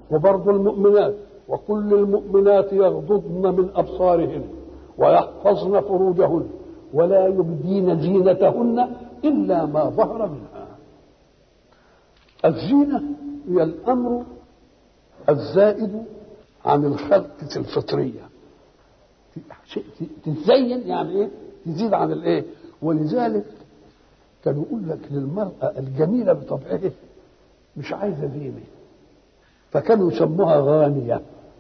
وبرضه المؤمنات وكل المؤمنات يغضضن من أبصارهن ويحفظن فروجهن ولا يبدين زينتهن إلا ما ظهر منها الزينة هي الأمر الزائد عن الخلقة الفطرية تزين يعني ايه تزيد عن الايه ولذلك كانوا يقول لك للمرأة الجميلة بطبعها مش عايزة زينة فكانوا يسموها غانية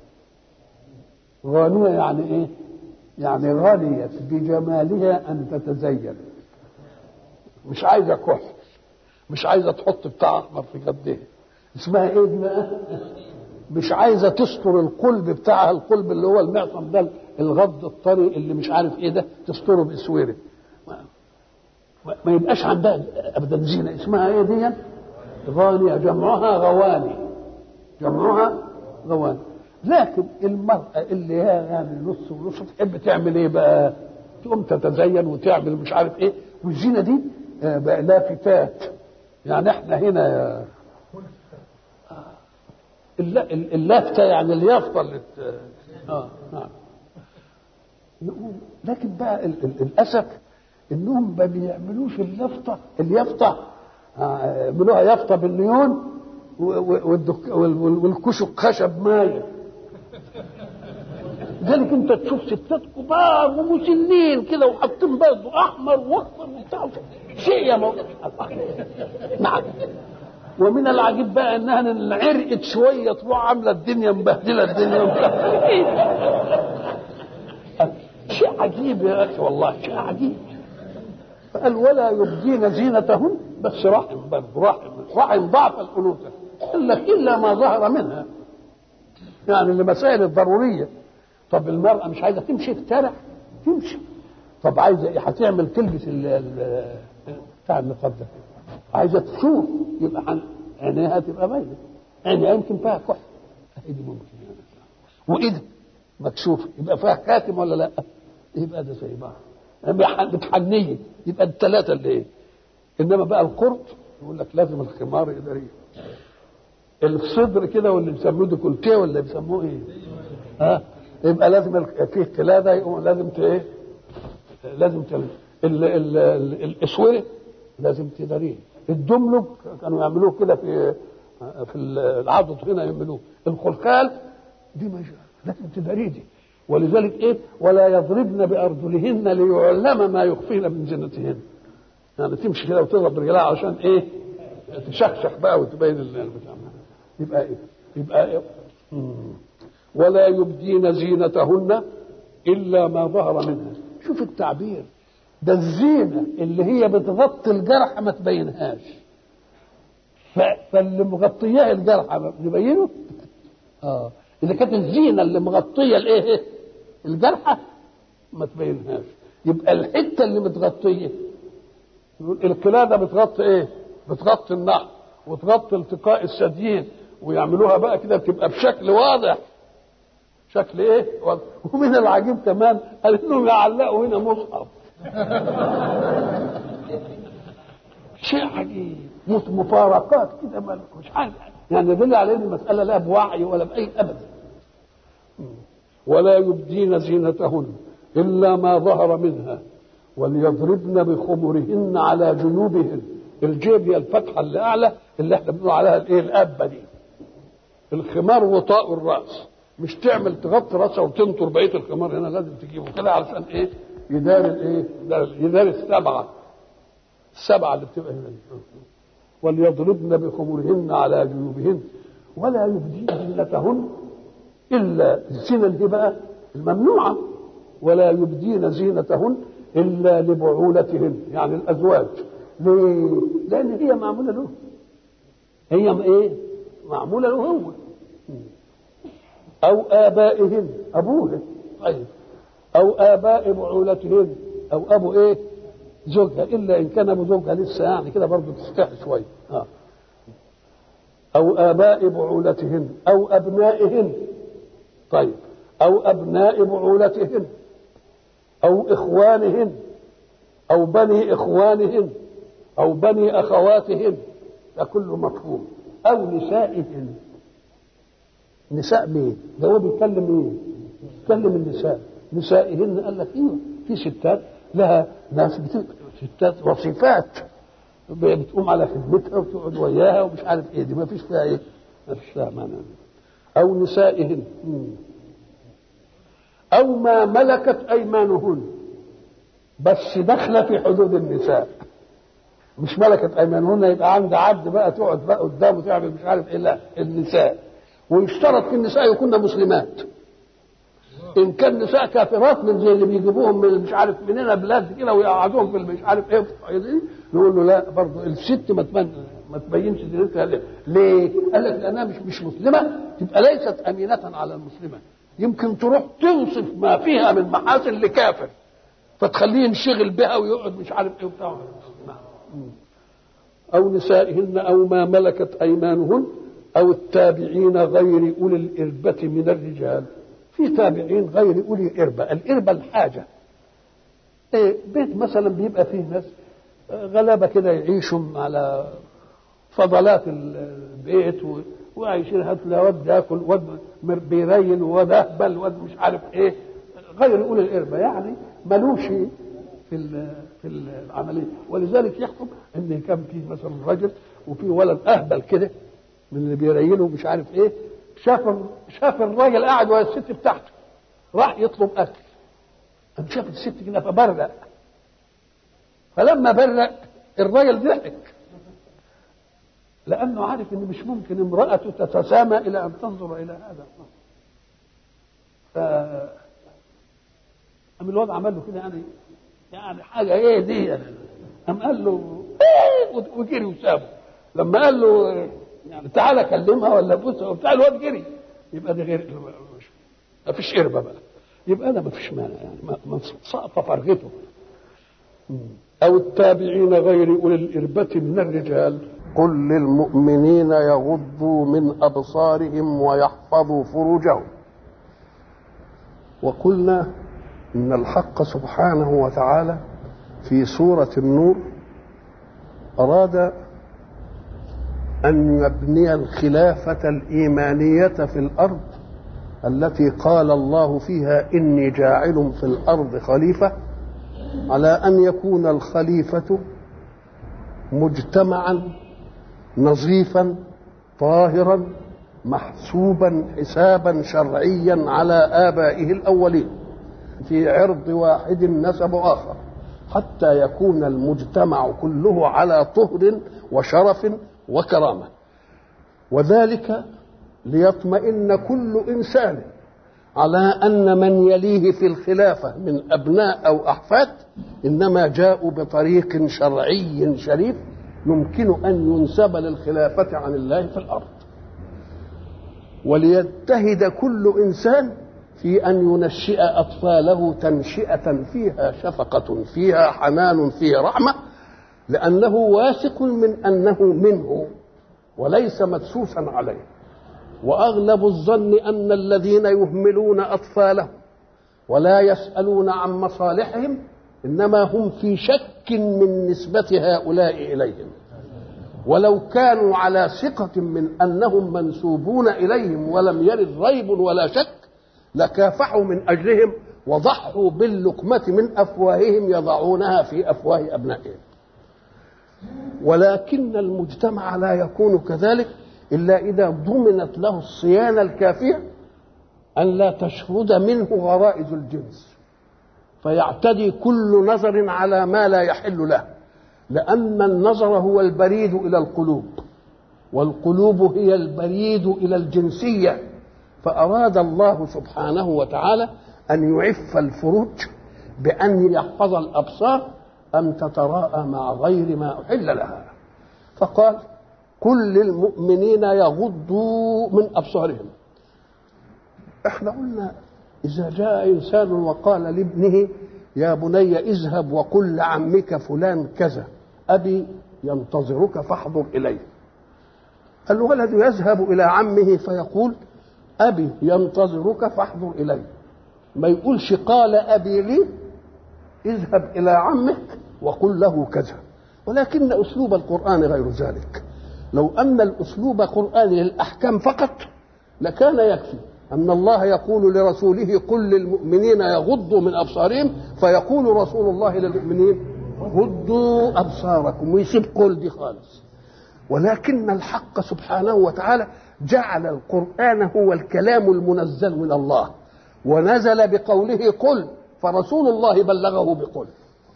غانية يعني ايه يعني غنيت بجمالها ان تتزين مش عايزة كحل مش عايزة تحط بتاع احمر في خدها اسمها ايه دي بقى مش عايزة تستر القلب بتاعها القلب اللي هو المعصم ده الغض الطري اللي مش عارف ايه ده تستره باسوره ما يبقاش عندها ابدا زينه اسمها ايه دي غانيه جمعها غواني جمعها غواني لكن المرأة اللي هي يعني نص ونص تحب تعمل ايه بقى؟ تقوم تتزين وتعمل مش عارف ايه والزينة دي بقى لافتات يعني احنا هنا اللافتة يعني اليافطة اللي اه نعم لكن بقى للاسف انهم ما بيعملوش اليافطه اليافطه يعملوها يافطه بالنيون والكشك خشب مايل ذلك انت تشوف ستات كبار ومسنين كده وحاطين برضه احمر واخضر وبتاع شيء يا مولانا نعم ومن العجيب بقى انها عرقت شويه تروح عامله الدنيا مبهدله الدنيا شيء عجيب يا اخي والله شيء عجيب فقال ولا يبدين زينتهن بس رحم برضه رحم رحم ضعف الانوثه قال لك الا ما ظهر منها يعني المسائل الضروريه طب المراه مش عايزه تمشي في الشارع تمشي طب عايزه ايه هتعمل تلبس بتاع النقاب ده عايزه تشوف يبقى عن عينيها تبقى باينه عينيها يمكن فيها كحل دي ممكن يعني وايدها مكشوفه يبقى فيها خاتم ولا لا؟ يبقى ده زي بعض بتحنيه يبقى الثلاثه اللي ايه؟ انما بقى القرط يقول لك لازم الخمار اداريه الصدر كده واللي بيسموه ديكولتيه ولا بيسموه ايه؟ ها؟ يبقى لازم فيه قلاده يقوم لازم ت ايه؟ لازم ت الاسوره لازم تداريه الدملج كانوا يعملوه كده في في العضد هنا يعملوه الخلخال دي مش لازم تداريه دي ولذلك ايه ولا يضربن بارجلهن ليعلم ما يخفين من زينتهن يعني تمشي كده وتضرب رجلها عشان ايه تشخشخ بقى وتبين البتاع يبقى ايه يبقى إيه؟ ولا يبدين زينتهن الا ما ظهر منها شوف التعبير ده الزينه اللي هي بتغطي الجرح ما تبينهاش فاللي مغطياه الجرح نبينه اه اذا كانت الزينه اللي مغطيه الايه الجرحه ما تبينهاش يبقى الحته اللي متغطيه القلاده بتغطي ايه بتغطي النحر وتغطي التقاء الثديين ويعملوها بقى كده بتبقى بشكل واضح شكل ايه واضح. ومن العجيب كمان قال انهم يعلقوا هنا مصحف شيء عجيب مفارقات كده مش عارف يعني يدل على ان المساله لا بوعي ولا باي ابدا ولا يبدين زينتهن الا ما ظهر منها وليضربن بخمرهن على جنوبهن الجيب هي الفتحه اللي اعلى اللي احنا بنقول عليها الايه الابه دي الخمار وطاء الراس مش تعمل تغطي راسها وتنطر بقيه الخمار هنا لازم تجيبه كده علشان ايه يدار الايه يدار السبعه السبعه اللي بتبقى هنا وليضربن بخمرهن على جنوبهن ولا يبدين زينتهن الا الزينه دي بقى الممنوعه ولا يبدين زينتهن الا لبعولتهن يعني الازواج ليه؟ لان هي معموله له هي ايه؟ معموله له هو او ابائهن ابوه طيب او اباء بعولتهن او ابو ايه؟ زوجها الا ان كان ابو زوجها لسه يعني كده برضه تستحي شويه آه. او اباء بعولتهن او ابنائهن طيب او ابناء بعولتهن او اخوانهن او بني اخوانهن او بني اخواتهن ده كله مفهوم او نسائهن نساء مين؟ ده هو بيتكلم مين؟ بيتكلم النساء نسائهن قال لك ايوه في ستات لها ناس بت- ستات وصفات بتقوم على خدمتها وتقعد وياها ومش عارف ايه دي ما فيش فيها ايه؟ ما فيش فيها معنى او نسائهن مم. او ما ملكت ايمانهن بس داخله في حدود النساء مش ملكت ايمانهن يبقى عند عبد بقى تقعد بقى قدامه تعمل مش عارف ايه لا النساء ويشترط في النساء يكون مسلمات ان كان نساء كافرات من زي اللي بيجيبوهم من مش عارف منين بلاد كده ويقعدوهم في مش عارف ايه نقول له لا برضه الست ما تبين ما تبينش دينتها ليه؟ ليه؟ قال لك لانها مش مش مسلمه تبقى ليست امينه على المسلمه يمكن تروح توصف ما فيها من محاسن لكافر فتخليه ينشغل بها ويقعد مش عارف ايه وبتاع او نسائهن او ما ملكت ايمانهن او التابعين غير اولي الاربه من الرجال في تابعين غير اولي الاربه الاربه الحاجه إيه بيت مثلا بيبقى فيه ناس آه، غلابه كده يعيشوا على فضلات البيت و- وعايشين هات له واد ياكل واد مر- بيريل واد اهبل واد مش عارف ايه غير اولي الاربه يعني ملوش في ال- في العمليه ولذلك يحكم ان كان في مثلا رجل وفي ولد اهبل كده من اللي بيريله مش عارف ايه شاف شاف الراجل قاعد وهي الست بتاعته راح يطلب اكل قام شاف الست كده فبرق فلما برق الراجل ضحك لانه عارف ان مش ممكن امراته تتسامى الى ان تنظر الى هذا ف قام الواد عمل له كده يعني يعني حاجه ايه دي يعني قام قال له ايه وجري وسابه لما قال له يعني تعالى كلمها ولا بوسها وبتاع الواد جري يبقى دي غير ما فيش قربه بقى يبقى ده ما فيش مانع يعني ما- ما سقط فرغته او التابعين غير اولي الاربه من الرجال قل للمؤمنين يغضوا من ابصارهم ويحفظوا فروجهم وقلنا ان الحق سبحانه وتعالى في سوره النور اراد ان يبني الخلافه الايمانيه في الارض التي قال الله فيها اني جاعل في الارض خليفه على ان يكون الخليفه مجتمعا نظيفا طاهرا محسوبا حسابا شرعيا على ابائه الاولين في عرض واحد نسب اخر حتى يكون المجتمع كله على طهر وشرف وكرامه وذلك ليطمئن كل انسان على ان من يليه في الخلافه من ابناء او احفاد انما جاءوا بطريق شرعي شريف يمكن ان ينسب للخلافه عن الله في الارض وليجتهد كل انسان في ان ينشئ اطفاله تنشئه فيها شفقه فيها حنان فيها رحمه لانه واثق من انه منه وليس مدسوسا عليه واغلب الظن ان الذين يهملون اطفالهم ولا يسالون عن مصالحهم انما هم في شك من نسبه هؤلاء اليهم ولو كانوا على ثقة من أنهم منسوبون إليهم ولم يرد ريب ولا شك لكافحوا من أجلهم وضحوا باللقمة من أفواههم يضعونها في أفواه أبنائهم ولكن المجتمع لا يكون كذلك إلا إذا ضمنت له الصيانة الكافية أن لا تشرد منه غرائز الجنس فيعتدي كل نظر على ما لا يحل له لأن النظر هو البريد إلى القلوب والقلوب هي البريد إلى الجنسية فأراد الله سبحانه وتعالى أن يعف الفروج بأن يحفظ الأبصار أن تتراءى مع غير ما أحل لها فقال كل للمؤمنين يغضوا من أبصارهم احنا قلنا إذا جاء إنسان وقال لابنه يا بني اذهب وقل لعمك فلان كذا أبي ينتظرك فاحضر إليه الولد يذهب إلى عمه فيقول أبي ينتظرك فاحضر إليه ما يقولش قال أبي لي اذهب إلى عمك وقل له كذا ولكن أسلوب القرآن غير ذلك لو أن الأسلوب قرآني للأحكام فقط لكان يكفي أن الله يقول لرسوله قل للمؤمنين يغضوا من أبصارهم فيقول رسول الله للمؤمنين غضوا أبصاركم ويسيب قل دي خالص ولكن الحق سبحانه وتعالى جعل القرآن هو الكلام المنزل من الله ونزل بقوله قل فرسول الله بلغه بقل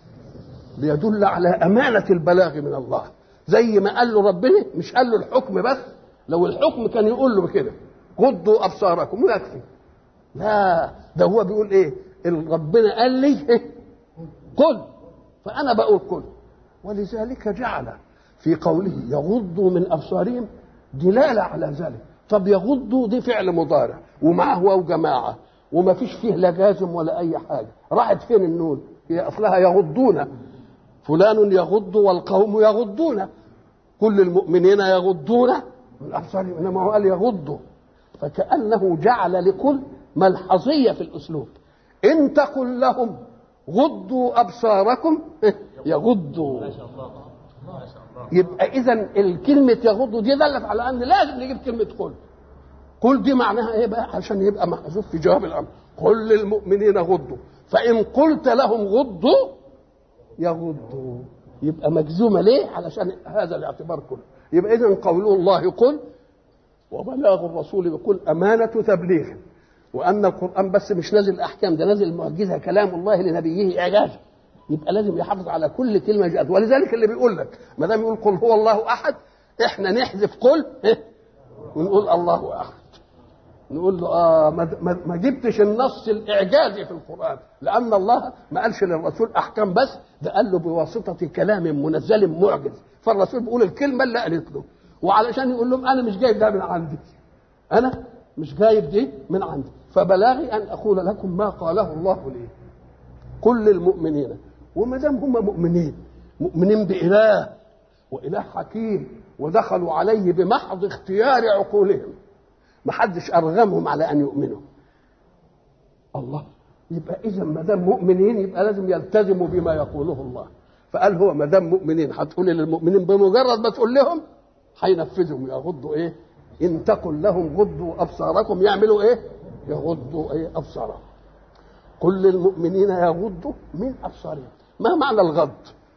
ليدل على أمانة البلاغ من الله زي ما قال له ربنا مش قال له الحكم بس لو الحكم كان يقول له كده غضوا أبصاركم ويكفي لا ده هو بيقول ايه ربنا قال لي إيه؟ قل فأنا بقول قل ولذلك جعل في قوله يغضوا من أبصارهم دلالة على ذلك طب يغضوا دي فعل مضارع ومعه واو جماعة وما فيش فيه لا جازم ولا أي حاجة راحت فين النون هي أصلها يغضون فلان يغض والقوم يغضون كل المؤمنين يغضون من أبصارهم إنما هو قال يغضوا فكأنه جعل لكل ملحظية في الأسلوب إن تقل لهم غضوا أبصاركم يغضوا يبقى إذا الكلمة يغضوا دي دلت على أن لازم نجيب كلمة قل قل دي معناها إيه بقى عشان يبقى محذوف في جواب الأمر قل للمؤمنين غضوا فإن قلت لهم غضوا يغضوا يبقى مجزومة ليه علشان هذا الاعتبار كله يبقى إذا قوله الله قل وبلاغ الرسول يقول أمانة تبليغ وأن القرآن بس مش نازل أحكام ده نازل معجزة كلام الله لنبيه إعجازا يبقى لازم يحافظ على كل كلمة جاءت ولذلك اللي بيقول لك ما دام يقول قل هو الله أحد إحنا نحذف قل ونقول الله أحد نقول له اه ما, ما جبتش النص الاعجازي في القران لان الله ما قالش للرسول احكام بس ده قال له بواسطه كلام منزل معجز فالرسول بيقول الكلمه اللي قالت له وعلشان يقول لهم انا مش جايب ده من عندي انا مش جايب دي من عندي فبلاغي ان اقول لكم ما قاله الله لي قل للمؤمنين وما دام هم مؤمنين مؤمنين باله واله حكيم ودخلوا عليه بمحض اختيار عقولهم ما حدش ارغمهم على ان يؤمنوا الله يبقى اذا ما دام مؤمنين يبقى لازم يلتزموا بما يقوله الله فقال هو ما دام مؤمنين هتقولي للمؤمنين بمجرد ما تقول لهم هينفذهم يغضوا ايه ان تقل لهم غضوا ابصاركم يعملوا ايه يغضوا ايه ابصارهم قل للمؤمنين يغضوا من ابصارهم ما معنى الغض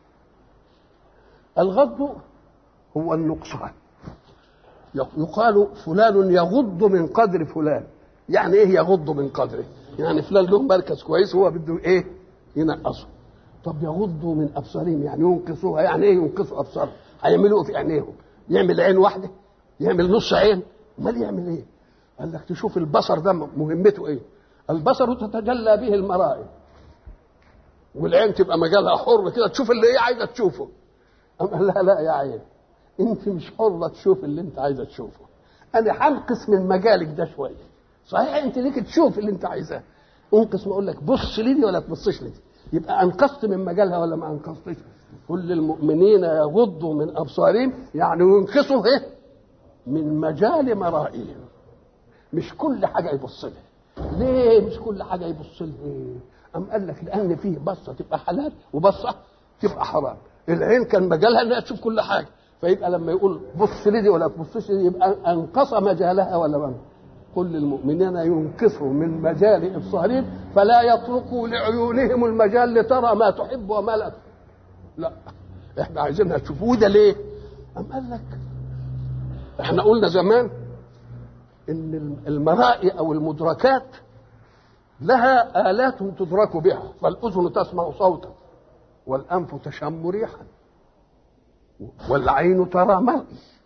الغض هو النقصان يقال فلان يغض من قدر فلان يعني ايه يغض من قدره يعني فلان له مركز كويس هو بده ايه ينقصه طب يغضوا من ابصارهم يعني ينقصوها يعني ايه ينقصوا ابصارهم هيعملوا في عينيهم يعمل عين واحده يعمل نص عين امال يعمل ايه قال لك تشوف البصر ده مهمته ايه البصر تتجلى به المرائي والعين تبقى مجالها حر كده تشوف اللي هي عايزه تشوفه أم قال لا لا يا عين انت مش حره تشوف اللي انت عايزه تشوفه انا هنقص من مجالك ده شويه صحيح انت ليك تشوف اللي انت عايزاه انقص واقول لك بص لي دي ولا تبصش لي دي يبقى انقصت من مجالها ولا ما انقصتش كل المؤمنين يغضوا من ابصارهم يعني ينقصوا ايه من مجال مرائهم مش كل حاجه يبص لها ليه مش كل حاجه يبص لها أم قال لك لأن فيه بصة تبقى حلال وبصة تبقى حرام العين كان مجالها انها تشوف كل حاجه فيبقى لما يقول بص لي دي ولا تبصش لي يبقى انقص مجالها ولا من قل للمؤمنين ينقصوا من مجال ابصارهم فلا يتركوا لعيونهم المجال لترى ما تحب وما لا لا احنا عايزينها تشوفوا وده ليه؟ أم قال لك احنا قلنا زمان ان المرائي او المدركات لها آلات تدرك بها فالأذن تسمع صوتا والأنف تشم ريحا والعين ترى مرئي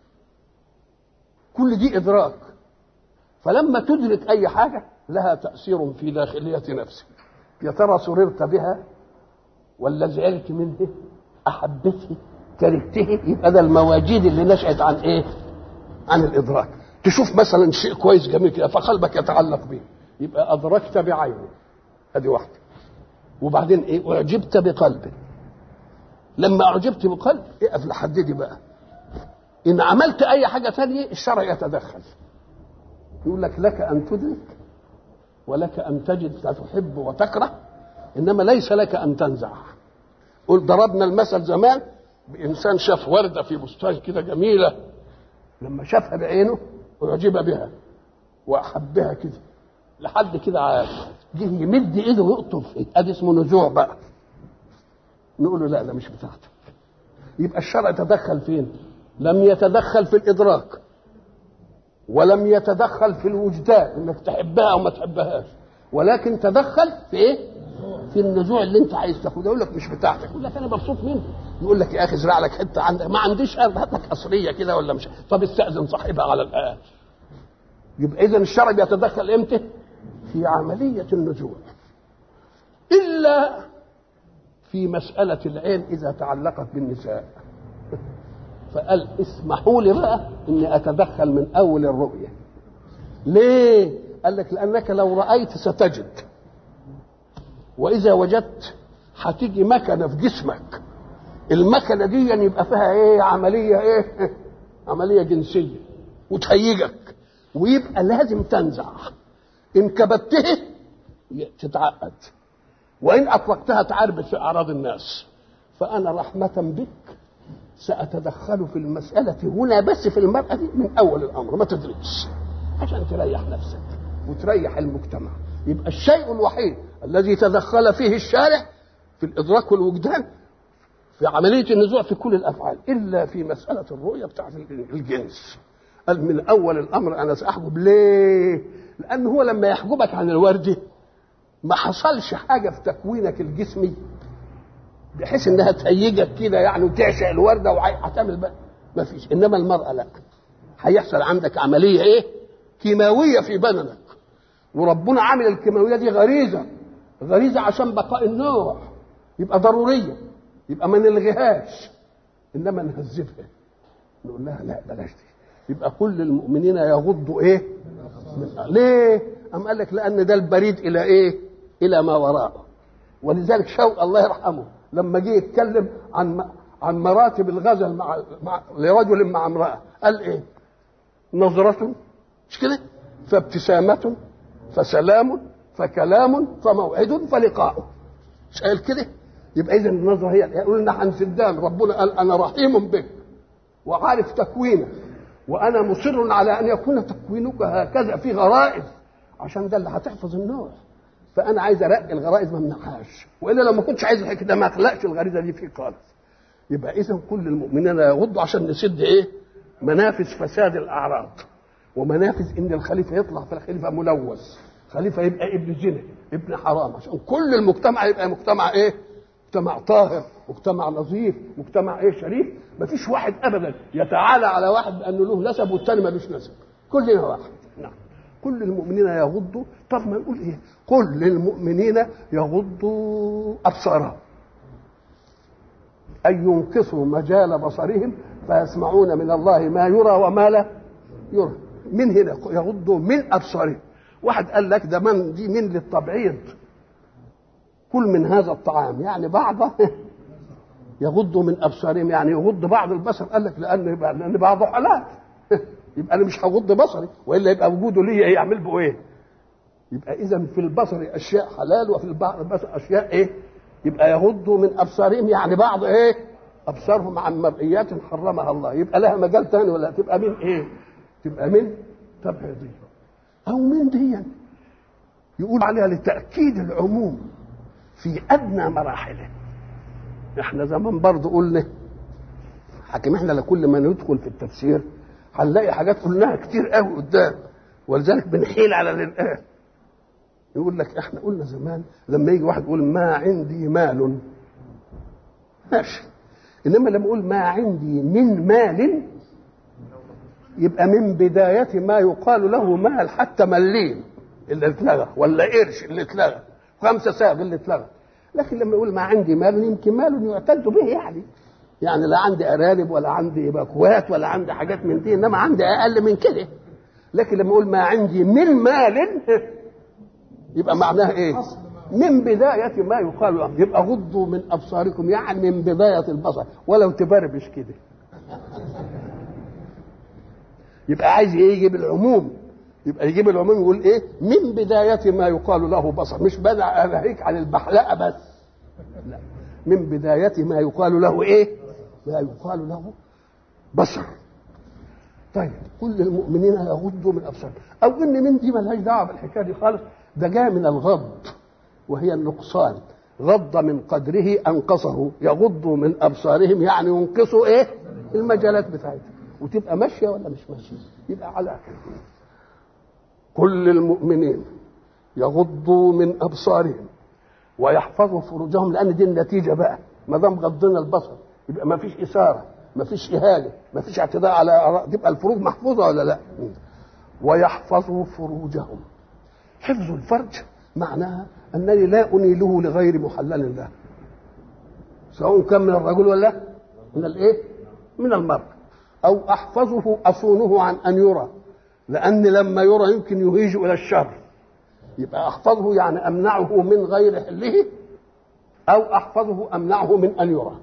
كل دي إدراك فلما تدرك أي حاجة لها تأثير في داخلية نفسك يا ترى سررت بها ولا زعلت منه أحبته كرهته يبقى ده المواجيد اللي نشأت عن إيه؟ عن الإدراك تشوف مثلا شيء كويس جميل كده فقلبك يتعلق به يبقى أدركت بعينه هذه واحدة وبعدين إيه أعجبت بقلبه لما أعجبت بقلب اقف لحددي بقى إن عملت أي حاجة ثانية الشرع يتدخل يقول لك لك أن تدرك ولك أن تجد تحب وتكره إنما ليس لك أن تنزع قل ضربنا المثل زمان بإنسان شاف وردة في بستان كده جميلة لما شافها بعينه أعجب بها واحبها كده لحد كده عاد جه يمد ايده ويقطف ادي اسمه نزوع بقى نقول له لا ده مش بتاعتك يبقى الشرع تدخل فين لم يتدخل في الادراك ولم يتدخل في الوجدان انك تحبها او ما تحبهاش ولكن تدخل في ايه في النزوع اللي انت عايز تاخده يقول لك مش بتاعتك يقول لك انا مبسوط منه يقول لك يا اخي ازرع لك حته عندك ما عنديش ارض هات لك قصريه كده ولا مش طب استاذن صاحبها على الاقل يبقى اذا الشرع بيتدخل امتى في عمليه النزوع الا في مساله العين اذا تعلقت بالنساء فقال اسمحوا لي بقى اني اتدخل من اول الرؤيه ليه قال لك لانك لو رايت ستجد واذا وجدت هتيجي مكنه في جسمك المكنه دي يبقى فيها ايه عمليه ايه عمليه جنسيه وتهيجك ويبقى لازم تنزع ان كبتها تتعقد وان اطلقتها تعربد في اعراض الناس فانا رحمه بك ساتدخل في المساله هنا بس في المراه دي من اول الامر ما تدركش عشان تريح نفسك وتريح المجتمع يبقى الشيء الوحيد الذي تدخل فيه الشارع في الادراك والوجدان في عمليه النزوع في كل الافعال الا في مساله الرؤيه بتاعت الجنس قال من اول الامر انا ساحجب ليه؟ لان هو لما يحجبك عن الورده ما حصلش حاجه في تكوينك الجسمي بحيث انها تهيجك كده يعني وتعشق الورده وهتعمل بقى ما فيش انما المراه لا هيحصل عندك عمليه ايه؟ كيماويه في بدنك وربنا عامل الكيماويه دي غريزه غريزه عشان بقاء النوع يبقى ضروريه يبقى ما نلغيهاش انما نهذبها نقول لها لا بلاش دي يبقى كل المؤمنين يغضوا ايه ليه ام قال لك لان ده البريد الى ايه الى ما وراءه ولذلك شوق الله يرحمه لما جه يتكلم عن عن مراتب الغزل مع, مع لرجل مع امراه قال ايه نظرة مش كده فابتسامة فسلام فكلام فموعد فلقاء مش قال كده يبقى اذا النظره هي يقول لنا عن سدان ربنا قال انا رحيم بك وعارف تكوينك وانا مصر على ان يكون تكوينك هكذا في غرائز عشان ده اللي هتحفظ النوع فانا عايز ارقي الغرائز ما امنعهاش والا لو ما كنتش عايز الحكايه ده ما اخلقش الغريزه دي فيه خالص يبقى اذا كل المؤمنين يغضوا عشان نسد ايه منافذ فساد الاعراض ومنافذ ان الخليفه يطلع في الخليفه ملوث خليفه يبقى ابن زنا ابن حرام عشان كل المجتمع يبقى مجتمع ايه مجتمع طاهر مجتمع نظيف مجتمع ايه شريف ما فيش واحد ابدا يتعالى على واحد بانه له نسب والثاني ملوش نسب كلنا واحد نعم كل المؤمنين يغضوا طب ما نقول ايه قل للمؤمنين يغضوا ابصارهم أن ينقصوا مجال بصرهم فيسمعون من الله ما يرى وما لا يرى من هنا يغضوا من أبصارهم واحد قال لك ده من دي من للتبعيض كل من هذا الطعام يعني بعضه يغض من ابصارهم يعني يغض بعض البصر قال لك لان يبقى لان بعضه حلال يبقى انا مش هغض بصري والا يبقى وجوده ليا يعمل به ايه؟ يبقى اذا في البصر اشياء حلال وفي البصر اشياء ايه؟ يبقى يغضوا من ابصارهم يعني بعض ايه؟ ابصارهم عن مرئيات حرمها الله يبقى لها مجال ثاني ولا تبقى من ايه؟ تبقى من تبعيضيه او من دي يقول عليها لتاكيد العموم في ادنى مراحله احنا زمان برضه قلنا حكم احنا لكل ما ندخل في التفسير هنلاقي حاجات قلناها كتير قوي قدام ولذلك بنحيل على الان يقول لك احنا قلنا زمان لما يجي واحد يقول ما عندي مال ماشي انما لما اقول ما عندي من مال يبقى من بداية ما يقال له مال حتى مليم اللي اتلغى ولا قرش اللي اتلغى خمسة ساغ اللي اتلغى لكن لما يقول ما عندي مال يمكن مال يعتد به يعني يعني لا عندي ارانب ولا عندي باكوات ولا عندي حاجات من دي انما عندي اقل من كده لكن لما اقول ما عندي من مال يبقى معناها ايه من بداية ما يقال له يبقى غضوا من أبصاركم يعني من بداية البصر ولو تبربش كده يبقى عايز ايه يجيب العموم يبقى يجيب العموم يقول ايه من بداية ما يقال له بصر مش بدأ أناهيك عن البحلقة بس لا من بداية ما يقال له ايه ما يقال له بصر طيب كل المؤمنين يغضوا من ابصارهم او ان من دي ملهاش دعوه بالحكايه دي خالص ده جاء من الغض وهي النقصان غض من قدره انقصه يغضوا من ابصارهم يعني ينقصوا ايه المجالات بتاعتهم وتبقى ماشيه ولا مش ماشيه يبقى على كل المؤمنين يغضوا من ابصارهم ويحفظوا فروجهم لان دي النتيجه بقى ما دام غضنا البصر يبقى ما فيش اثاره ما فيش اهانه ما فيش اعتداء على تبقى الفروج محفوظه ولا لا ويحفظوا فروجهم حفظ الفرج معناها انني لا انيله لغير محلل له سواء كان من الرجل ولا من الايه من المرء او احفظه اصونه عن ان يرى لان لما يرى يمكن يهيج الى الشر يبقى احفظه يعني امنعه من غير حله او احفظه امنعه من ان يرى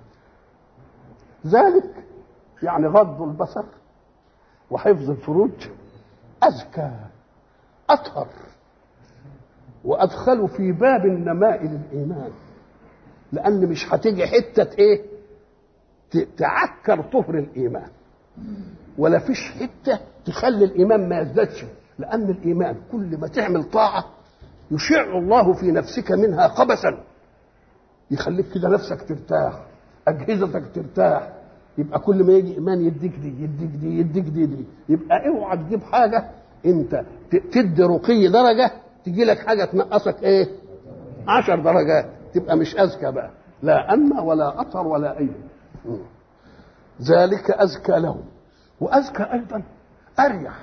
ذلك يعني غض البصر وحفظ الفروج أزكى أطهر وأدخل في باب النماء للإيمان لأن مش هتيجي حتة إيه تعكر طهر الإيمان ولا فيش حتة تخلي الإيمان ما يزدادش لأن الإيمان كل ما تعمل طاعة يشع الله في نفسك منها قبسا يخليك كده نفسك ترتاح أجهزتك ترتاح يبقى كل ما يجي ايمان يديك دي يديك دي يديك دي دي يبقى اوعى تجيب حاجه انت تدي رقي درجه تجي لك حاجه تنقصك ايه؟ عشر درجات تبقى مش اذكى بقى لا أنمى ولا أطر ولا أي ذلك أزكى لهم وأزكى أيضا أريح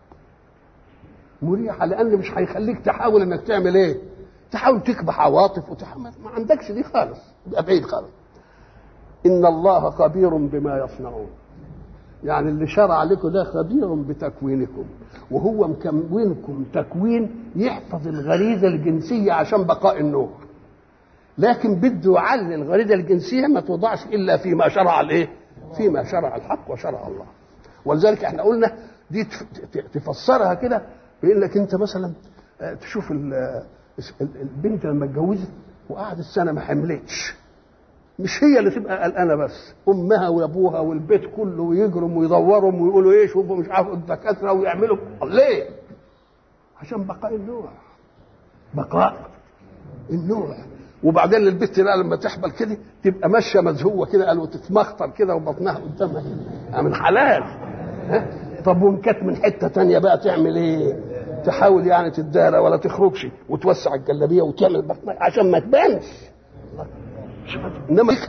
مريحة لأن مش هيخليك تحاول إنك تعمل إيه؟ تحاول تكبح عواطف وتحاول ما عندكش دي خالص يبقى بعيد خالص إن الله خبير بما يصنعون يعني اللي شرع لكم ده خبير بتكوينكم وهو مكونكم تكوين يحفظ الغريزة الجنسية عشان بقاء النوع لكن بده يعلي الغريزة الجنسية ما توضعش إلا فيما شرع الإيه؟ فيما شرع الحق وشرع الله ولذلك احنا قلنا دي تفسرها كده بانك انت مثلا تشوف البنت لما اتجوزت وقعدت سنه ما حملتش مش هي اللي تبقى قلقانه بس امها وابوها والبيت كله ويجرم ويدورهم ويقولوا ايه شوفوا مش عارف الدكاتره ويعملوا ليه؟ عشان بقاء النوع بقاء النوع وبعدين البت بقى لما تحبل كده تبقى ماشيه مزهوه كده قالوا تتمخطر كده وبطنها قدامها من حلال ها؟ طب وان كانت من حته تانية بقى تعمل ايه؟ تحاول يعني تدارى ولا تخرجش وتوسع الجلابيه وتعمل بطنها عشان ما تبانش انما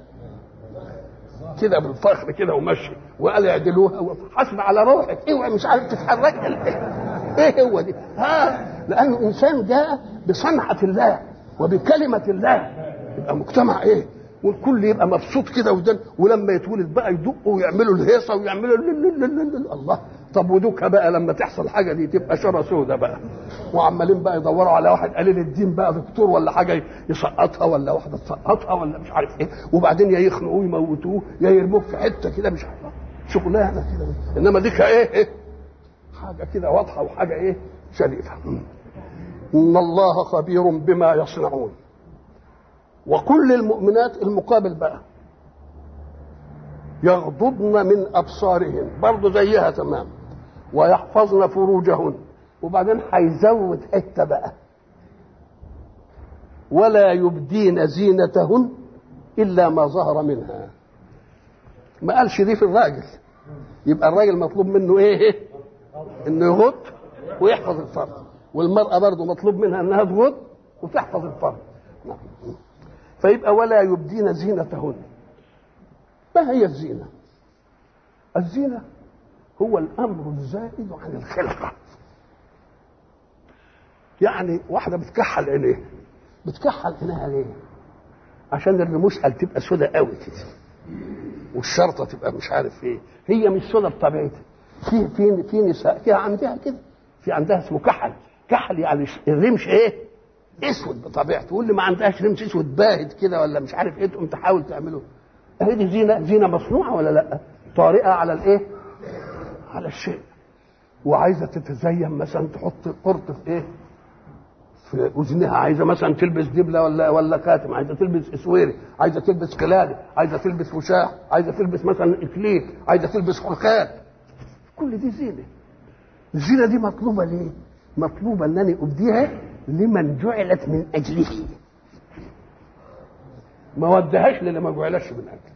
كده بالفخر كده ومشي وقال اعدلوها حسب على روحك اوعي مش عارف تتحرك ايه هو دي؟ ها لانه انسان جاء بصنعه الله وبكلمه الله يبقى مجتمع ايه؟ والكل يبقى مبسوط كده ودن ولما يتولد بقى يدقوا ويعملوا الهيصه ويعملوا الله طب ودوكها بقى لما تحصل حاجه دي تبقى شره سودة بقى وعمالين بقى يدوروا على واحد قليل الدين بقى دكتور ولا حاجه يسقطها ولا واحده تسقطها ولا مش عارف ايه وبعدين يا يخنقوه يموتوه يا يرموه في حته كده مش عارف شغلانه كده انما ديك ايه ايه حاجه كده واضحه وحاجه ايه شريفه ان الله خبير بما يصنعون وكل المؤمنات المقابل بقى يغضضن من ابصارهن برضه زيها تمام ويحفظن فروجهن وبعدين هيزود حته بقى ولا يبدين زينتهن الا ما ظهر منها ما قالش دي في الراجل يبقى الراجل مطلوب منه ايه انه يغض ويحفظ الفرد والمراه برضه مطلوب منها انها تغض وتحفظ الفرد نعم فيبقى ولا يبدين زينتهن ما هي الزينة الزينة هو الأمر الزائد عن الخلقة يعني واحدة بتكحل عينيها بتكحل عينيها ليه عشان الرموش قال تبقى سودة قوي كده والشرطة تبقى مش عارف ايه هي مش سودة بطبيعتها في في في نساء فيها عندها كده في عندها اسمه كحل كحل يعني الرمش ايه اسود بطبيعته واللي ما عندهاش رمش اسود باهت كده ولا مش عارف ايه تقوم تحاول تعمله هي دي زينه زينه مصنوعه ولا لا؟ طارئه على الايه؟ على الشيء وعايزه تتزين مثلا تحط قرط في ايه؟ في اذنها عايزه مثلا تلبس دبله ولا ولا كاتم عايزه تلبس اسويري عايزه تلبس قلاده عايزه تلبس وشاح عايزه تلبس مثلا اكليل عايزه تلبس حلقات كل دي زينه الزينه دي مطلوبه ليه مطلوبه انني ابديها لمن جعلت من اجله ما ودهاش للي ما جعلش من اجله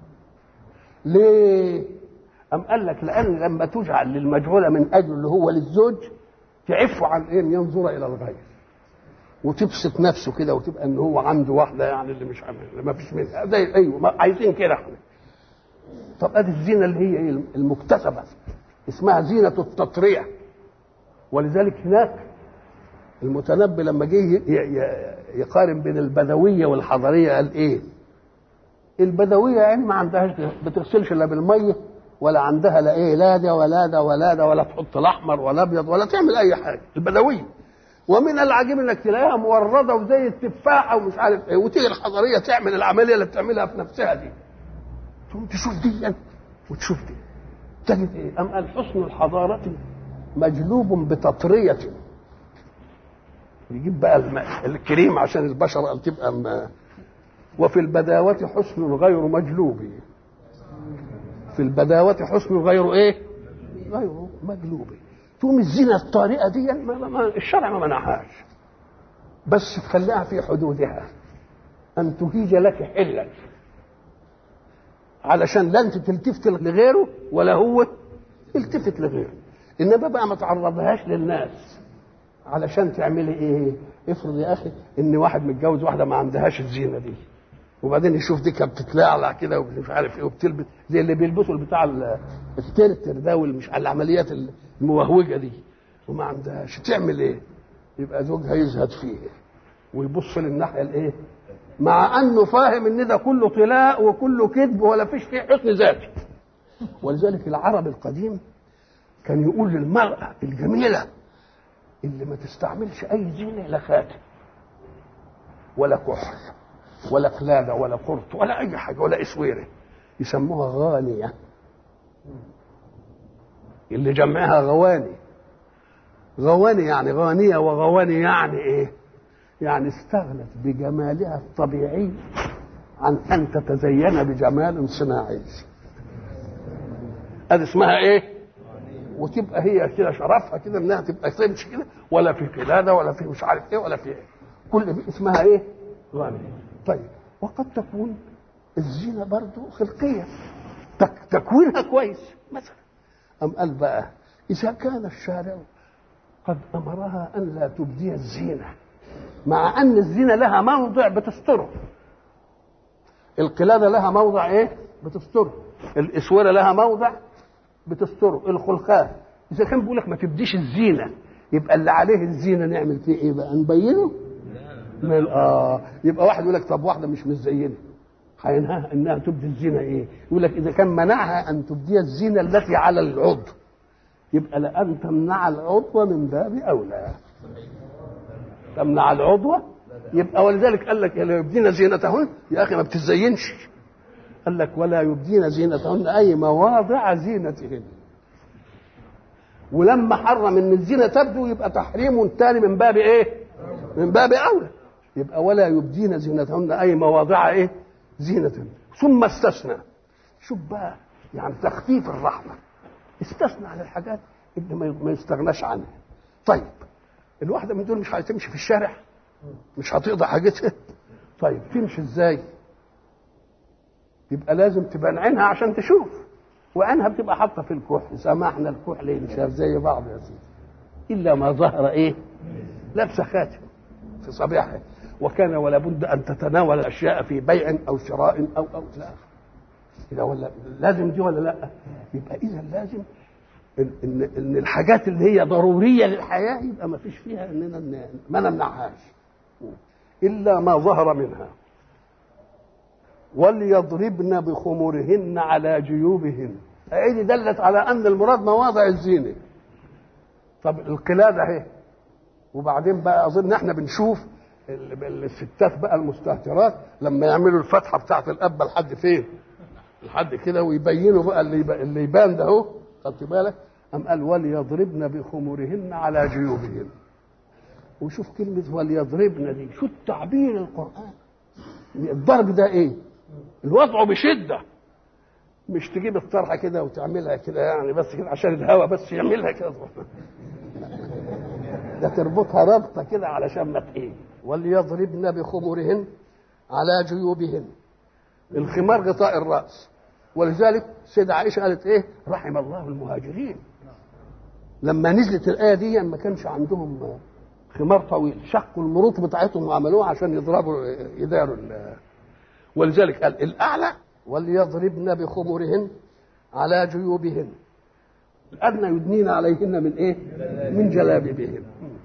ليه أم قال لك لأن لما تجعل للمجهولة من أجل اللي هو للزوج تعف عن إن ينظر إلى الغير وتبسط نفسه كده وتبقى ان هو عنده واحده يعني اللي مش عامل اللي ما فيش منها زي ايوه ما عايزين كده احنا طب ادي الزينه اللي هي ايه المكتسبه اسمها زينه التطريه ولذلك هناك المتنبي لما جه يقارن بين البدويه والحضريه قال ايه؟ البدويه يعني ما عندهاش بتغسلش الا بالميه ولا عندها لا ايه لا ده ولا ده ولا ده ولا تحط الاحمر ولا ابيض ولا تعمل اي حاجه البدويه ومن العجيب انك تلاقيها مورده وزي التفاحه ومش عارف ايه وتيجي الحضريه تعمل العمليه اللي بتعملها في نفسها دي تقوم تشوف دي وتشوف دي تجد ايه؟ ام قال حسن الحضاره مجلوب بتطريه يجيب بقى الكريم عشان البشره تبقى م... وفي البداوة حسن غير مجلوب في البداوة حسن غير ايه؟ غير مجلوب تقوم الزنا الطارئة دي ما ما الشرع ما منعهاش بس تخليها في حدودها أن تهيج لك حلا علشان لا أنت تلتفت لغيره ولا هو يلتفت لغيره إنما بقى ما تعرضهاش للناس علشان تعملي إيه؟ افرض يا أخي إن واحد متجوز واحدة ما عندهاش الزينة دي وبعدين يشوف دي كانت بتتلعلع كده ومش عارف ايه وبتلبس زي اللي بيلبسوا بتاع الترتر ده والمش العمليات الموهوجه دي وما عندهاش تعمل ايه؟ يبقى زوجها يزهد فيه ويبص للناحيه الايه؟ مع انه فاهم ان ده كله طلاء وكله كذب ولا فيش فيه حسن ذاتي ولذلك العرب القديم كان يقول للمرأة الجميلة اللي ما تستعملش أي زينة لا خاتم ولا كحل ولا قلادة ولا قرط ولا أي حاجة ولا إسويرة يسموها غانية اللي جمعها غواني غواني يعني غانية وغواني يعني إيه يعني استغنت بجمالها الطبيعي عن أن تتزين بجمال صناعي هذه اسمها إيه وتبقى هي كده شرفها كده انها تبقى تمشي كده ولا في قلاده ولا في مش عارف ايه ولا في ايه كل دي اسمها ايه؟ غانية طيب وقد تكون الزينه برضه خلقيه تك تكوينها كويس مثلا أم قال بقى إذا كان الشارع قد أمرها أن لا تبدي الزينة مع أن الزينة لها موضع بتستره القلادة لها موضع إيه؟ بتستره الإسورة لها موضع بتستره الخلخال إذا كان بيقول لك ما تبديش الزينة يبقى اللي عليه الزينة نعمل فيه إيه بقى؟ نبينه؟ من آه يبقى واحد يقول لك طب واحدة مش مزينة هينهاها انها تبدي الزينه ايه؟ يقول لك اذا كان منعها ان تبدي الزينه التي على العضو يبقى لان تمنع العضو من باب اولى. تمنع العضو يبقى ولذلك قال لك لا يبدين زينتهن يا اخي ما بتزينش. قال لك ولا يبدين زينتهن اي مواضع زينتهن. ولما حرم ان الزينه تبدو يبقى تحريم ثاني من باب ايه؟ من باب اولى. يبقى ولا يبدين زينتهن اي مواضع ايه؟ زينة ثم استثنى شوف بقى يعني تخفيف الرحمة استثنى على الحاجات اللي ما يستغناش عنها طيب الواحدة من دول مش هتمشي في الشارع مش هتقضي حاجتها طيب تمشي ازاي يبقى لازم تبان عينها عشان تشوف وعينها بتبقى حاطه في الكحل سمحنا الكحل ينشاف زي بعض يا سيدي الا ما ظهر ايه لابسه خاتم في صبيحها وكان ولا بد ان تتناول الاشياء في بيع او شراء او او لا كده ولا لازم دي ولا لا يبقى اذا لازم ان ان, إن الحاجات اللي هي ضروريه للحياه يبقى ما فيش فيها اننا ما نمنعهاش الا ما ظهر منها وليضربن بخمرهن على جيوبهن هذه دلت على ان المراد مواضع الزينه طب القلاده اهي وبعدين بقى اظن احنا بنشوف الستات بقى المستهترات لما يعملوا الفتحه بتاعت القبه لحد فين؟ لحد كده ويبينوا بقى اللي يبقى اللي يبان ده اهو خدت بالك؟ أم قال وليضربن بخمرهن على جيوبهن وشوف كلمة وليضربن دي شو التعبير القرآن الضرب ده ايه؟ الوضع بشدة مش تجيب الطرحه كده وتعملها كده يعني بس كده عشان الهواء بس يعملها كده ده تربطها ربطه كده علشان ما ايه وليضربن بخمرهن على جيوبهن الخمار غطاء الراس ولذلك سيدة عائشة قالت ايه رحم الله المهاجرين لما نزلت الآية دي ما كانش عندهم خمار طويل شقوا المروط بتاعتهم وعملوها عشان يضربوا يداروا ولذلك قال الأعلى وليضربن بخمرهن على جيوبهن الأدنى يدنين عليهن من إيه؟ من جلابيبهن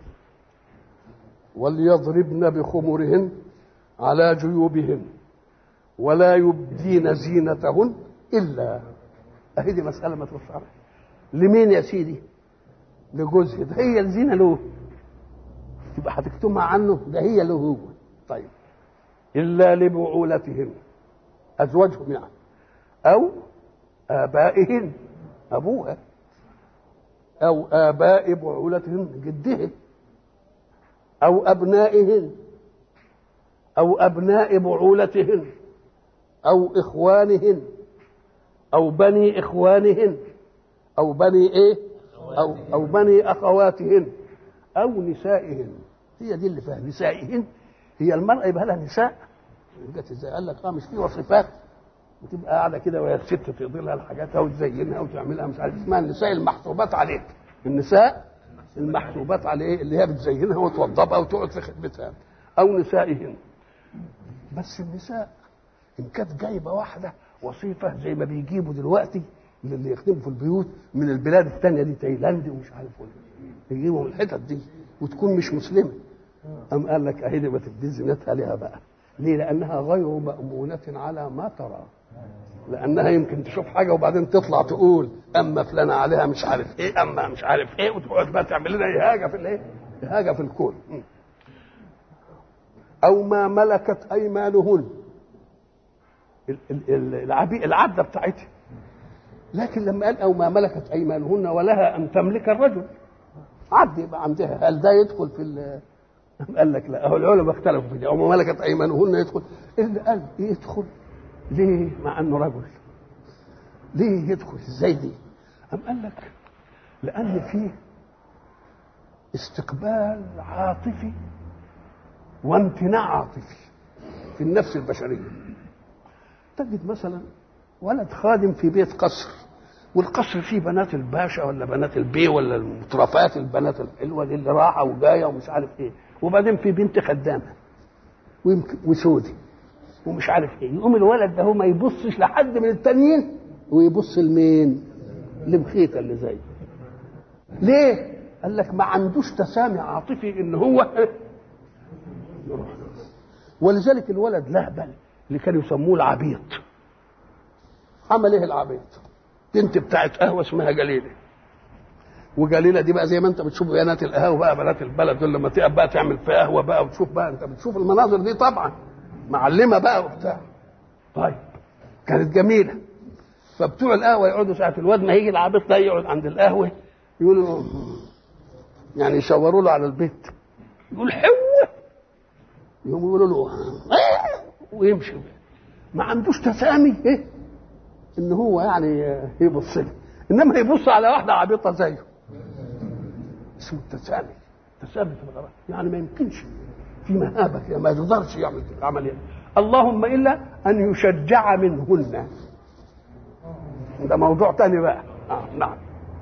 وليضربن بخمرهن على جيوبهن ولا يبدين زينتهن إلا أهي دي مسألة ما تفصل لمين يا سيدي؟ لجوزها ده هي الزينة له يبقى هتكتمها عنه ده هي له هو طيب إلا لبعولتهن أزواجهم يعني أو آبائهن أبوها أو آباء بعولتهن جدها أو أبنائهن أو أبناء بعولتهن أو إخوانهن أو بني إخوانهن أو بني إيه؟ أو أو بني أخواتهن أو نسائهن هي دي اللي فيها نسائهن هي المرأة يبقى لها نساء جت ازاي؟ قال لك اه مش في وصفات وتبقى قاعده كده وهي الست تقضي لها الحاجات وتزينها وتعملها مش عارف اسمها النساء المحسوبات عليه النساء المحسوبات عليه اللي هي بتزينها وتوضبها وتقعد في خدمتها او نسائهن بس النساء ان كانت جايبه واحده وصيفه زي ما بيجيبوا دلوقتي اللي يخدموا في البيوت من البلاد الثانيه دي تايلاند ومش عارف ايه يجيبوا من الحتت دي وتكون مش مسلمه أم قال لك أهي دي ما تدي زينتها لها بقى ليه؟ لأنها غير مأمونة على ما ترى لأنها يمكن تشوف حاجة وبعدين تطلع تقول أما فلانة عليها مش عارف إيه أما مش عارف إيه وتقعد بقى تعمل لنا إهاجة في الإيه؟ إهاجة في الكون أو ما ملكت أيمانهن العبي العبدة بتاعتها لكن لما قال أو ما ملكت أيمانهن ولها أن تملك الرجل عبد يبقى عندها هل ده يدخل في قال لك لا هو العلماء اختلفوا في دي او ما ملكت ايمانهن يدخل اللي قال يدخل ليه مع انه رجل ليه يدخل ازاي دي أم قال لك لان فيه استقبال عاطفي وامتناع عاطفي في النفس البشريه تجد مثلا ولد خادم في بيت قصر والقصر فيه بنات الباشا ولا بنات البي ولا المترفات البنات الحلوه دي اللي راحه وجايه ومش عارف ايه وبعدين في بنت خدامه ويمكن وسودي ومش عارف ايه يقوم الولد ده هو ما يبصش لحد من التانيين ويبص لمين؟ لمخيطه اللي زيه ليه؟ قال لك ما عندوش تسامي عاطفي ان هو يروح ولذلك الولد لهبل اللي كانوا يسموه العبيط عمل ايه العبيط؟ بنت بتاعت قهوه اسمها جليله وجليله دي بقى زي ما انت بتشوف بنات القهوه بقى بنات البلد دول لما تقف بقى تعمل في قهوه بقى وتشوف بقى انت بتشوف المناظر دي طبعا معلمه بقى وبتاع طيب كانت جميله فبتوع القهوه يقعدوا ساعه الواد ما يجي العبيط ده يقعد عند القهوه يقولوا يعني يشاوروا له على البيت يقول حوه يقوموا يقولوا له ويمشي ما عندوش تسامي ايه ان هو يعني يبص له انما يبص على واحده عبيطه زيه اسمه التسامي تسامي في الغرام يعني ما يمكنش في مهابه كده ما يقدرش يعمل كده عمليه اللهم الا ان يشجع منهن ده موضوع تاني بقى آه نعم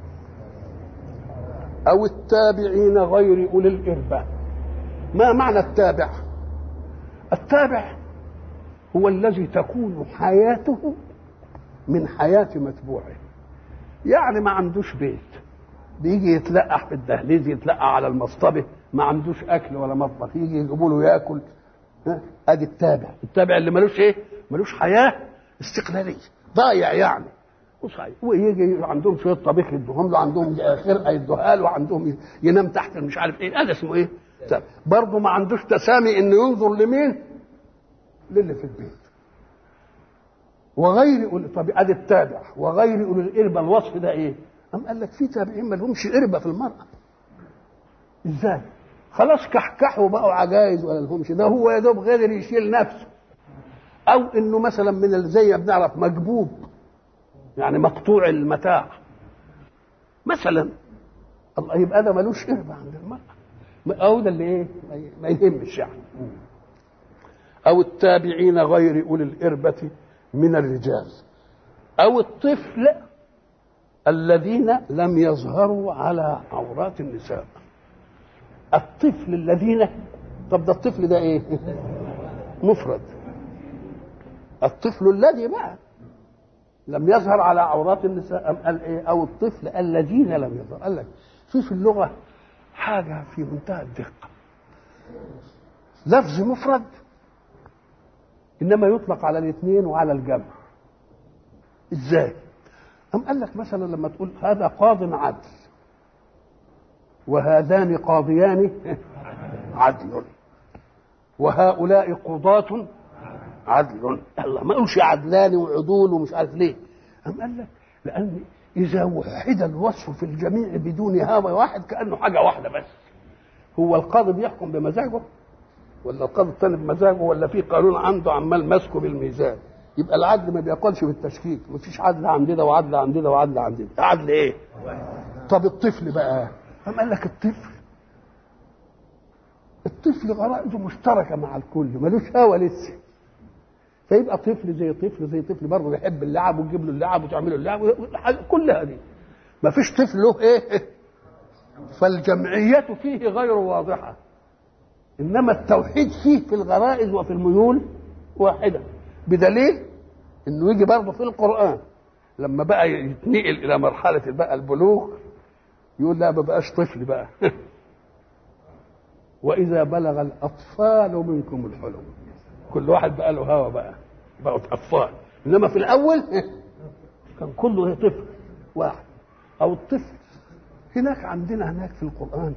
او التابعين غير اولي الارباب ما معنى التابع التابع هو الذي تكون حياته من حياة متبوعه يعني ما عندوش بيت بيجي يتلقح في الدهليز يتلقى على المصطبة ما عندوش اكل ولا مطبخ يجي يجيبوا له ياكل ها ادي التابع التابع اللي ملوش ايه ملوش حياه استقلاليه ضايع يعني وصحيح ويجي عندهم شويه طبيخ يدوهم له عندهم خرقه يدوها له وعندهم ينام تحت مش عارف ايه هذا اسمه ايه برضه ما عندوش تسامي انه ينظر لمين للي في البيت وغير أولي طب ادي التابع وغير اولي الاربه الوصف ده ايه؟ أم قال لك في تابعين ما لهمش اربه في المرأة ازاي؟ خلاص كحكحوا بقوا عجايز ولا لهمش ده هو يا دوب قادر يشيل نفسه او انه مثلا من زي ما بنعرف مجبوب يعني مقطوع المتاع مثلا الله يبقى ده ملوش قربة عند المرأة أو ده اللي إيه ما يهمش يعني أو التابعين غير أولي الإربة من الرجال أو الطفل الذين لم يظهروا على عورات النساء الطفل الذين طب ده الطفل ده ايه مفرد الطفل الذي بقى لم يظهر على عورات النساء أم قال ايه او الطفل الذين لم يظهر قال لك في في اللغه حاجه في منتهى الدقه لفظ مفرد انما يطلق على الاثنين وعلى الجمع ازاي أم قال لك مثلا لما تقول هذا قاض عدل وهذان قاضيان عدل وهؤلاء قضاة عدل الله ما قالش عدلان وعدول ومش عارف ليه أم قال لك لأن إذا وحد الوصف في الجميع بدون هاوى واحد كأنه حاجة واحدة بس هو القاضي بيحكم بمزاجه ولا القاضي الثاني بمزاجه ولا في قانون عنده عمال ماسكه بالميزان يبقى العدل ما بيقولش بالتشكيك مفيش عدل عند ده وعدل عند ده وعدل عند ده عدل ايه طب الطفل بقى قام قال لك الطفل الطفل غرائزه مشتركه مع الكل ملوش هوى لسه فيبقى طفل زي طفل زي طفل برضه يحب اللعب وتجيب له اللعب وتعمل له اللعب كل هذه ما فيش طفل له ايه فالجمعية فيه غير واضحة إنما التوحيد فيه في الغرائز وفي الميول واحدة بدليل إنه يجي برضه في القرآن لما بقى يتنقل إلى مرحلة بقى البلوغ يقول لا ما بقاش طفل بقى وإذا بلغ الأطفال منكم الحلم كل واحد بقى له هوى بقى بقوا أطفال إنما في الأول كان كله طفل واحد أو الطفل هناك عندنا هناك في القرآن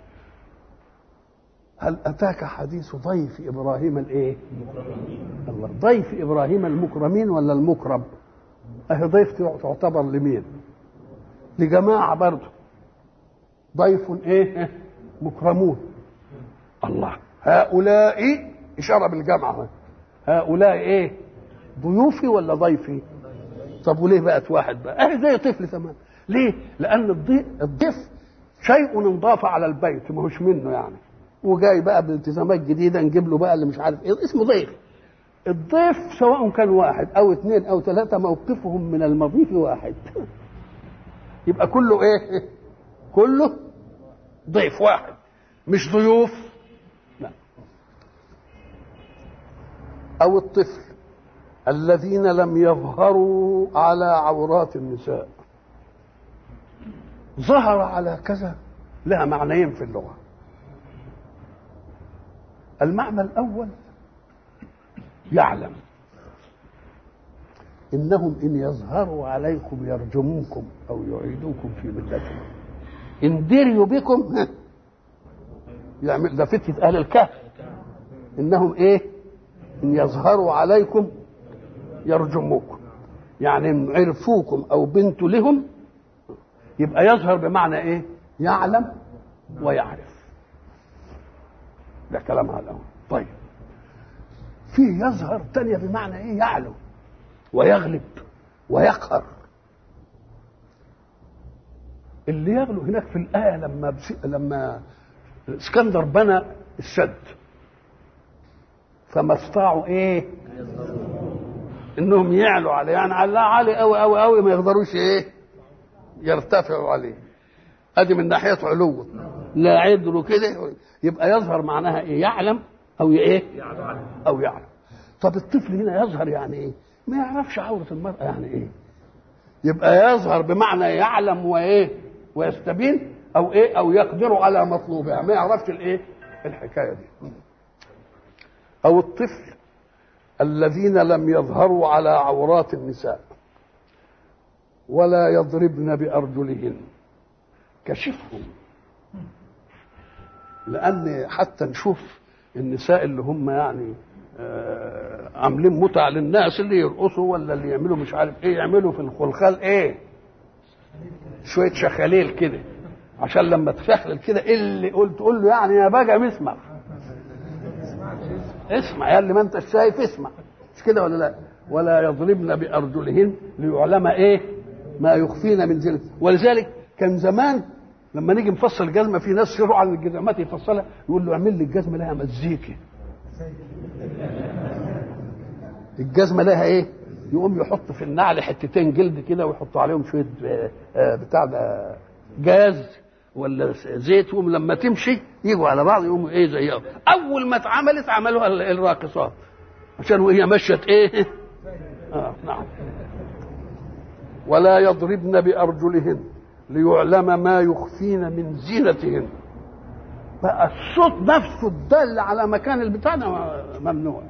هل أتاك حديث ضيف إبراهيم الإيه؟ الله ضيف إبراهيم المكرمين ولا المكرم؟ أهي ضيف تعتبر لمين؟ لجماعة برضه ضيف إيه؟ مكرمون الله هؤلاء إشارة بالجمعة هؤلاء إيه؟ ضيوفي ولا ضيفي؟ طب وليه بقت واحد بقى؟ أهي زي طفل تمام ليه؟ لأن الضيف, الضيف شيء انضاف على البيت ما هوش منه يعني وجاي بقى بالتزامات جديده نجيب له بقى اللي مش عارف ايه اسمه ضيف الضيف سواء كان واحد او اثنين او ثلاثه موقفهم من المضيف واحد يبقى كله ايه كله ضيف واحد مش ضيوف لا او الطفل الذين لم يظهروا على عورات النساء ظهر على كذا لها معنيين في اللغه المعنى الاول يعلم انهم ان يظهروا عليكم يرجموكم او يعيدوكم في ملتهم ان دريوا بكم يعمل ده فتنه اهل الكهف انهم ايه ان يظهروا عليكم يرجموكم يعني ان عرفوكم او بنتوا لهم يبقى يظهر بمعنى ايه يعلم ويعرف ده كلام على الاول طيب في يظهر تانية بمعنى ايه يعلو ويغلب ويقهر اللي يغلو هناك في الآية لما بس... لما اسكندر بنى السد فما استطاعوا ايه انهم يعلوا عليه يعني على عالي قوي قوي قوي ما يقدروش ايه يرتفعوا عليه ادي من ناحيه علو لا عدلوا كده يبقى يظهر معناها ايه يعلم او ايه او يعلم طب الطفل هنا يظهر يعني ايه ما يعرفش عوره المراه يعني ايه يبقى يظهر بمعنى يعلم وايه ويستبين او ايه او يقدر على مطلوبها ما يعرفش الايه الحكايه دي او الطفل الذين لم يظهروا على عورات النساء ولا يضربن بارجلهن كشفهم لان حتى نشوف النساء اللي هم يعني آه عاملين متع للناس اللي يرقصوا ولا اللي يعملوا مش عارف ايه يعملوا في الخلخال ايه شويه شخاليل كده عشان لما تشخلل كده اللي قلت تقول له يعني يا بقى اسمع اسمع يا اللي ما انت شايف اسمع مش كده ولا لا ولا يضربن بارجلهن ليعلم ايه ما يخفين من زينة ولذلك كان زمان لما نيجي نفصل الجزمه في ناس يروح على الجزمات يفصلها يقول له اعمل لي الجزمه لها مزيكا الجزمه لها ايه يقوم يحط في النعل حتتين جلد كده ويحطوا عليهم شويه بتاع ده جاز ولا زيت يقوم لما تمشي يجوا على بعض يقوموا ايه زي اول ما اتعملت عملوها الراقصات عشان وهي مشت ايه آه نعم ولا يضربن بارجلهن ليعلم ما يخفين من زينتهن بقى الصوت نفسه الدل على مكان البتاع ممنوع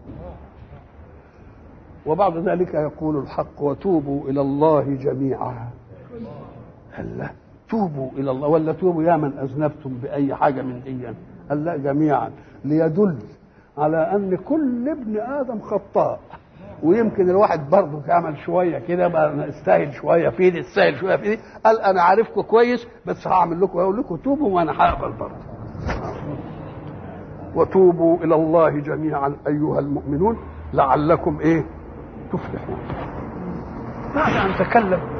وبعد ذلك يقول الحق وتوبوا الى الله جميعا هلا توبوا الى الله ولا توبوا يا من اذنبتم باي حاجه من دي قال لا جميعا ليدل على ان كل ابن ادم خطاء ويمكن الواحد برضه يعمل شويه كده بقى استاهل شويه في دي استاهل شويه في دي قال انا عارفكم كويس بس هعمل لكم اقول لكم توبوا وانا هقبل برضه وتوبوا الى الله جميعا ايها المؤمنون لعلكم ايه تفلحون بعد ان تكلم